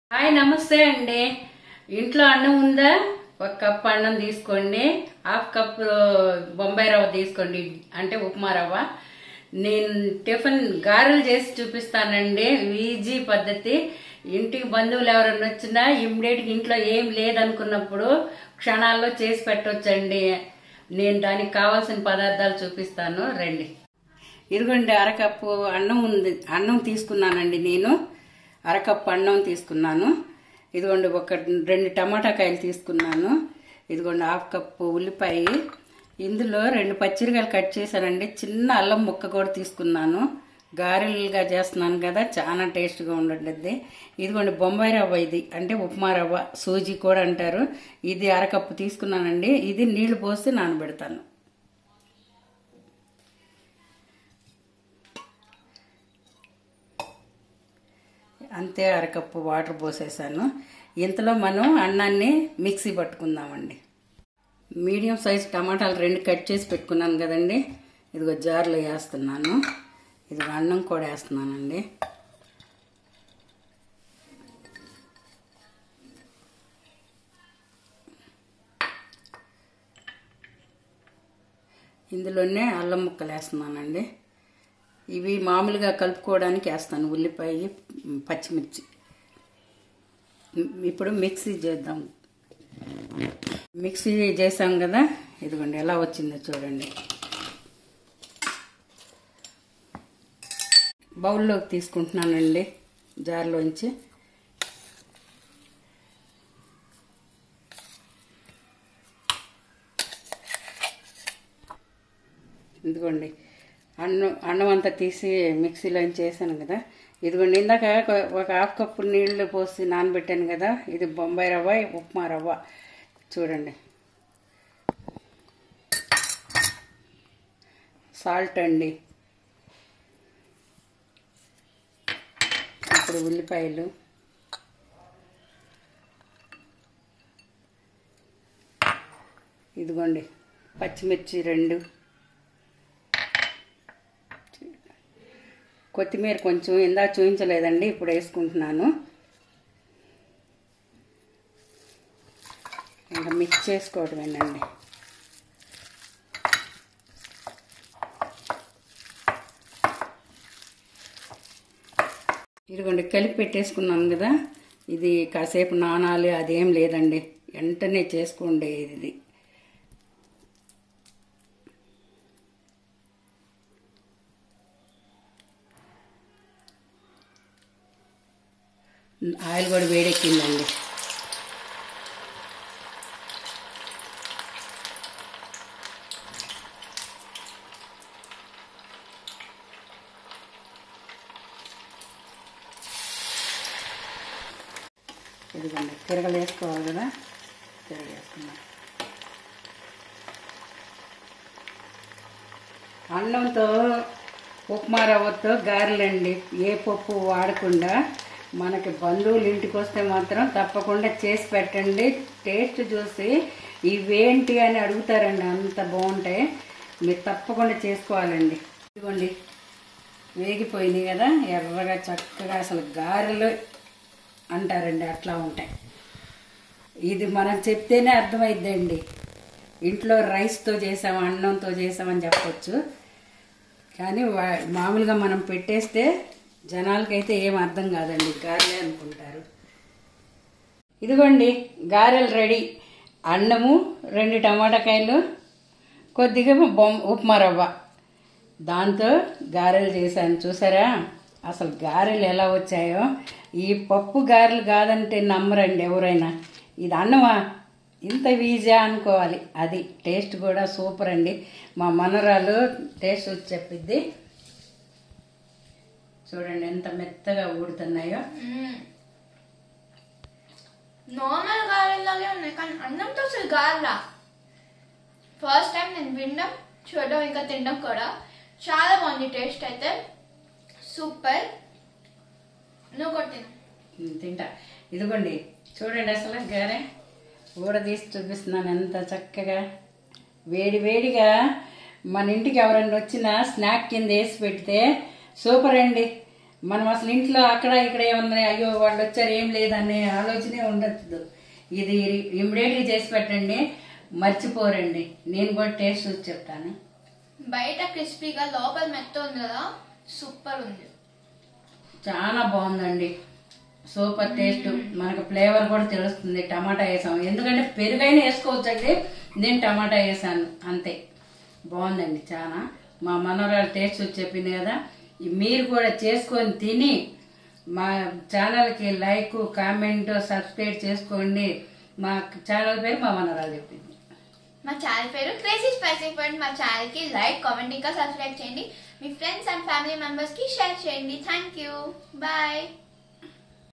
hi నమస్తే అండి ఇంట్లో అన్నం ఉందా ఒక కప్ అన్నం తీసుకోండి హాఫ్ కప్ బొంబాయి రవ్వ తీసుకోండి అంటే ఉప్మా రవ్వ నేను టిఫిన్ గారెలు చేసి చూపిస్తానండి ఈజీ పద్ధతి ఇంటికి బంధువులు ఎవరైనా వచ్చినా ఇమ్మీడియట్గా ఇంట్లో ఏం లేదనుకున్నప్పుడు క్షణాల్లో చేసి పెట్టొచ్చండి నేను దానికి కావాల్సిన పదార్థాలు చూపిస్తాను రండి ఇదిగోండి అరకప్పు అన్నం ఉంది అన్నం తీసుకున్నానండి నేను అరకప్పు అన్నం తీసుకున్నాను ఇదిగోండి ఒక రెండు టమాటా కాయలు తీసుకున్నాను ఇదిగోండి హాఫ్ కప్పు ఉల్లిపాయ ఇందులో రెండు పచ్చిరకాయలు కట్ చేశానండి చిన్న అల్లం ముక్క కూడా తీసుకున్నాను గారెలుగా చేస్తున్నాను కదా చాలా టేస్ట్గా ఉండట్లేదు ఇదిగోండి బొంబాయి రవ్వ ఇది అంటే ఉప్మా రవ్వ సూజీ కూడా అంటారు ఇది అరకప్పు తీసుకున్నానండి ఇది నీళ్లు పోసి నానబెడతాను అంతే అరకప్పు వాటర్ పోసేసాను ఇంతలో మనం అన్నాన్ని మిక్సీ పట్టుకుందామండి మీడియం సైజ్ టమాటాలు రెండు కట్ చేసి పెట్టుకున్నాను కదండి ఇదిగో జార్లో వేస్తున్నాను ఇదిగో అన్నం కూడా వేస్తున్నానండి ఇందులోనే అల్లం ముక్కలు వేస్తున్నానండి ఇవి మామూలుగా కలుపుకోవడానికి వేస్తాను ఉల్లిపాయ పచ్చిమిర్చి ఇప్పుడు మిక్సీ చేద్దాం మిక్సీ చేసాం కదా ఇదిగోండి ఎలా వచ్చిందో చూడండి బౌల్లోకి తీసుకుంటున్నానండి జార్లోంచి ఇదిగోండి అన్నం అన్నం అంతా తీసి మిక్సీలో చేశాను కదా ఇదిగోండి ఇందాక ఒక హాఫ్ కప్పు నీళ్లు పోసి నానబెట్టాను కదా ఇది బొంబాయి రవ్వ ఉప్మా రవ్వ చూడండి సాల్ట్ అండి ఇప్పుడు ఉల్లిపాయలు ఇదిగోండి పచ్చిమిర్చి రెండు కొత్తిమీర కొంచెం ఇందా చూపించలేదండి ఇప్పుడు వేసుకుంటున్నాను ఇంకా మిక్స్ చేసుకోవటమేనండి ఇదిగోండి కలిపి పెట్టేసుకున్నాను కదా ఇది కాసేపు నానాలి అదేం లేదండి వెంటనే చేసుకోండి ఇది ఆయిల్ కూడా వేడెక్కిందండి ఇదిగోండి తిరగలు వేసుకోవాలి కదా తిరగేసుకున్నాం అన్నంతో ఉప్మా రవ్వతో గారెలండి ఏ పప్పు వాడకుండా మనకి బంధువులు ఇంటికి వస్తే మాత్రం తప్పకుండా చేసి పెట్టండి టేస్ట్ చూసి ఇవేంటి అని అడుగుతారండి అంత బాగుంటాయి మీరు తప్పకుండా చేసుకోవాలండి ఇదిగోండి వేగిపోయినాయి కదా ఎర్రగా చక్కగా అసలు గారెలు అంటారండి అట్లా ఉంటాయి ఇది మనం చెప్తేనే అర్థమైద్దండి ఇంట్లో రైస్తో చేసాం అన్నంతో చేసామని చెప్పొచ్చు కానీ మామూలుగా మనం పెట్టేస్తే జనాలకైతే ఏం అర్థం కాదండి గారెలే అనుకుంటారు ఇదిగోండి గారెలు రెడీ అన్నము రెండు టమాటాకాయలు కొద్దిగా బొమ్మ ఉప్మా రవ్వ దాంతో గారెలు చేశాను చూసారా అసలు గారెలు ఎలా వచ్చాయో ఈ పప్పు గారెలు కాదంటే నమ్మరండి ఎవరైనా ఇది అన్నమా ఇంత ఈజీ అనుకోవాలి అది టేస్ట్ కూడా సూపర్ అండి మా మనరాలు టేస్ట్ వచ్చి చెప్పిద్ది చూడండి ఎంత మెత్తగా ఊడుతున్నాయో నార్మల్ గారెలాగే ఉన్నాయి కానీ అన్నంతో అసలు గారెలా ఫస్ట్ టైం నేను వినడం చూడడం ఇంకా తినడం కూడా చాలా బాగుంది టేస్ట్ అయితే సూపర్ నువ్వు కూడా తిను ఉమ్, తింటా ఇదిగోండి చూడండి అసలు గారె ఊడదీసి చూపిస్తున్నాను ఎంత చక్కగా వేడి వేడిగా మన ఇంటికి ఎవరైనా వచ్చినా స్నాక్ కింద వేసి పెడితే సూపర్ అండి మనం అసలు ఇంట్లో అక్కడ ఇక్కడ ఏమన్నా అయ్యో వాళ్ళు వచ్చారు ఏం లేదనే ఆలోచనే ఉండదు ఇది ఇమ్మీడియట్గా చేసి పెట్టండి మర్చిపోరండి నేను కూడా టేస్ట్ చూసి చెప్తాను బయట క్రిస్పీగా లోపల మెత్త ఉంది కదా సూపర్ ఉంది చాలా బాగుందండి సూపర్ టేస్ట్ మనకు ఫ్లేవర్ కూడా తెలుస్తుంది టమాటా వేసాం ఎందుకంటే పెరుగైనా వేసుకోవచ్చండి నేను టమాటా వేసాను అంతే బాగుందండి చాలా మా మనవరాలు టేస్ట్ చూసి చెప్పింది కదా ఈ మీరు కూడా చేసుకొని తిని మా ఛానల్కి లైక్ కామెంట్ సబ్స్క్రైబ్ చేసుకోండి మా ఛానల్ పేరు మా మనవరాలు చెప్పింది మా ఛానల్ పేరు క్రేజీ స్పైసీ ఫుడ్ మా ఛానల్ కి లైక్ కామెంట్ ఇంకా సబ్స్క్రైబ్ చేయండి మీ ఫ్రెండ్స్ అండ్ ఫ్యామిలీ మెంబర్స్ కి షేర్ చేయండి థ్యాంక్ యూ బాయ్